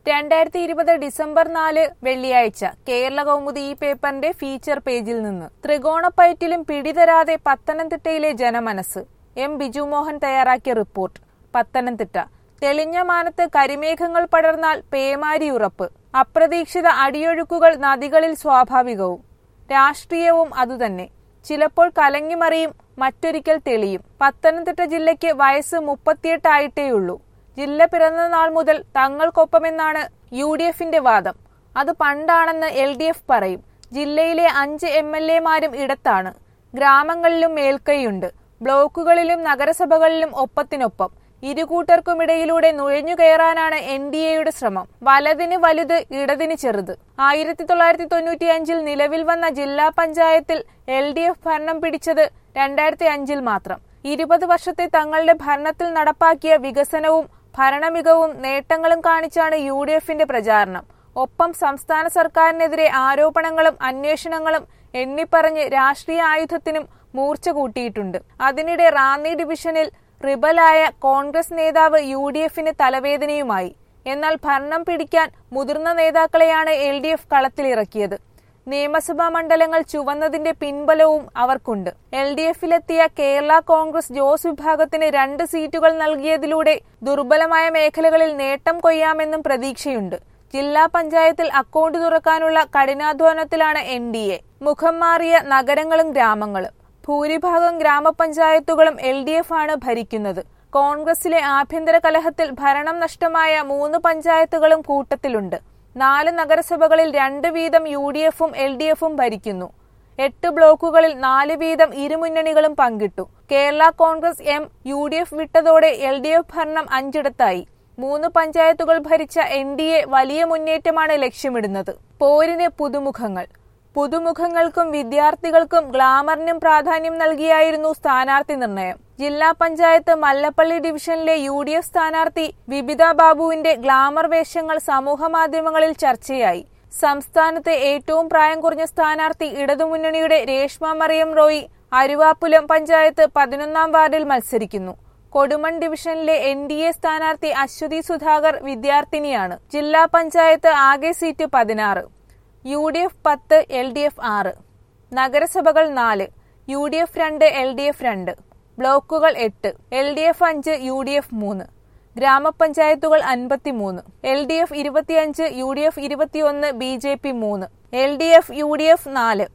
രണ്ടായിരത്തി ഇരുപത് ഡിസംബർ നാല് വെള്ളിയാഴ്ച കേരള കൗമുദി ഈ പേപ്പറിന്റെ ഫീച്ചർ പേജിൽ നിന്ന് ത്രികോണപ്പയറ്റിലും പിടിതരാതെ പത്തനംതിട്ടയിലെ ജനമനസ് എം ബിജുമോഹൻ തയ്യാറാക്കിയ റിപ്പോർട്ട് പത്തനംതിട്ട തെളിഞ്ഞ മാനത്ത് കരിമേഘങ്ങൾ പടർന്നാൽ പേമാരി ഉറപ്പ് അപ്രതീക്ഷിത അടിയൊഴുക്കുകൾ നദികളിൽ സ്വാഭാവികവും രാഷ്ട്രീയവും അതുതന്നെ ചിലപ്പോൾ കലങ്ങിമറിയും മറ്റൊരിക്കൽ തെളിയും പത്തനംതിട്ട ജില്ലയ്ക്ക് വയസ്സ് മുപ്പത്തിയെട്ടായിട്ടേയുള്ളൂ ജില്ല പിറന്ന നാൾ മുതൽ തങ്ങൾക്കൊപ്പമെന്നാണ് യു ഡി എഫിന്റെ വാദം അത് പണ്ടാണെന്ന് എൽ ഡി എഫ് പറയും ജില്ലയിലെ അഞ്ച് എം എൽ എമാരും ഇടത്താണ് ഗ്രാമങ്ങളിലും മേൽക്കൈയുണ്ട് ബ്ലോക്കുകളിലും നഗരസഭകളിലും ഒപ്പത്തിനൊപ്പം ഇരുകൂട്ടർക്കുമിടയിലൂടെ നുഴഞ്ഞു കയറാനാണ് എൻ ഡി എയുടെ ശ്രമം വലതിന് വലുത് ഇടതിന് ചെറുത് ആയിരത്തി തൊള്ളായിരത്തി തൊണ്ണൂറ്റി അഞ്ചിൽ നിലവിൽ വന്ന ജില്ലാ പഞ്ചായത്തിൽ എൽ ഡി എഫ് ഭരണം പിടിച്ചത് രണ്ടായിരത്തി അഞ്ചിൽ മാത്രം ഇരുപത് വർഷത്തെ തങ്ങളുടെ ഭരണത്തിൽ നടപ്പാക്കിയ വികസനവും ഭരണമികവും നേട്ടങ്ങളും കാണിച്ചാണ് യു ഡി എഫിന്റെ പ്രചാരണം ഒപ്പം സംസ്ഥാന സർക്കാരിനെതിരെ ആരോപണങ്ങളും അന്വേഷണങ്ങളും എണ്ണിപ്പറഞ്ഞ് രാഷ്ട്രീയ ആയുധത്തിനും മൂർച്ച കൂട്ടിയിട്ടുണ്ട് അതിനിടെ റാന്നി ഡിവിഷനിൽ റിബലായ കോൺഗ്രസ് നേതാവ് യു ഡി എഫിന് തലവേദനയുമായി എന്നാൽ ഭരണം പിടിക്കാൻ മുതിർന്ന നേതാക്കളെയാണ് എൽ ഡി എഫ് കളത്തിലിറക്കിയത് നിയമസഭാ മണ്ഡലങ്ങൾ ചുവന്നതിന്റെ പിൻബലവും അവർക്കുണ്ട് എൽ ഡി എഫിലെത്തിയ കേരള കോൺഗ്രസ് ജോസ് വിഭാഗത്തിന് രണ്ട് സീറ്റുകൾ നൽകിയതിലൂടെ ദുർബലമായ മേഖലകളിൽ നേട്ടം കൊയ്യാമെന്നും പ്രതീക്ഷയുണ്ട് ജില്ലാ പഞ്ചായത്തിൽ അക്കൗണ്ട് തുറക്കാനുള്ള കഠിനാധ്വാനത്തിലാണ് എൻ ഡി എ മുഖം മാറിയ നഗരങ്ങളും ഗ്രാമങ്ങളും ഭൂരിഭാഗം ഗ്രാമപഞ്ചായത്തുകളും എൽ ഡി എഫ് ആണ് ഭരിക്കുന്നത് കോൺഗ്രസിലെ ആഭ്യന്തര കലഹത്തിൽ ഭരണം നഷ്ടമായ മൂന്ന് പഞ്ചായത്തുകളും കൂട്ടത്തിലുണ്ട് നാല് നഗരസഭകളിൽ രണ്ട് വീതം യു ഡി എഫും എൽ ഡി എഫും ഭരിക്കുന്നു എട്ട് ബ്ലോക്കുകളിൽ നാല് വീതം ഇരുമുന്നണികളും പങ്കിട്ടു Kerala Congress M U D F വിട്ടതോടെ എൽ ഡി എഫ് ഭരണം അഞ്ചിടത്തായി മൂന്ന് പഞ്ചായത്തുകൾ ഭരിച്ച എൻ ഡി എ വലിയ മുന്നേറ്റമാണ് ലക്ഷ്യമിടുന്നത് പോരിന് പുതുമുഖങ്ങൾ പുതുമുഖങ്ങൾക്കും വിദ്യാർത്ഥികൾക്കും ഗ്ലാമറിനും പ്രാധാന്യം നൽകിയായിരുന്നു സ്ഥാനാർത്ഥി നിർണയം ജില്ലാ പഞ്ചായത്ത് മല്ലപ്പള്ളി ഡിവിഷനിലെ യു ഡി എഫ് സ്ഥാനാർത്ഥി വിബിത ബാബുവിന്റെ ഗ്ലാമർ വേഷങ്ങൾ സമൂഹമാധ്യമങ്ങളിൽ ചർച്ചയായി സംസ്ഥാനത്തെ ഏറ്റവും പ്രായം കുറഞ്ഞ സ്ഥാനാർത്ഥി ഇടതുമുന്നണിയുടെ രേഷ്മ മറിയം റോയി അരുവാപ്പുലം പഞ്ചായത്ത് പതിനൊന്നാം വാർഡിൽ മത്സരിക്കുന്നു കൊടുമൺ ഡിവിഷനിലെ എൻ ഡി എ സ്ഥാനാർത്ഥി അശ്വതി സുധാകർ വിദ്യാർത്ഥിനിയാണ് ജില്ലാ പഞ്ചായത്ത് ആകെ സീറ്റ് പതിനാറ് യു ഡി എഫ് പത്ത് എൽ ഡി എഫ് ആറ് നഗരസഭകൾ നാല് യു ഡി എഫ് രണ്ട് എൽ ഡി എഫ് രണ്ട് ബ്ലോക്കുകൾ എട്ട് എൽ ഡി എഫ് അഞ്ച് യു ഡി എഫ് മൂന്ന് ഗ്രാമപഞ്ചായത്തുകൾ അൻപത്തിമൂന്ന് എൽ ഡി എഫ് ഇരുപത്തിയഞ്ച് യു ഡി എഫ് ഇരുപത്തിയൊന്ന് ബി ജെ പി മൂന്ന് L D F U D F നാല്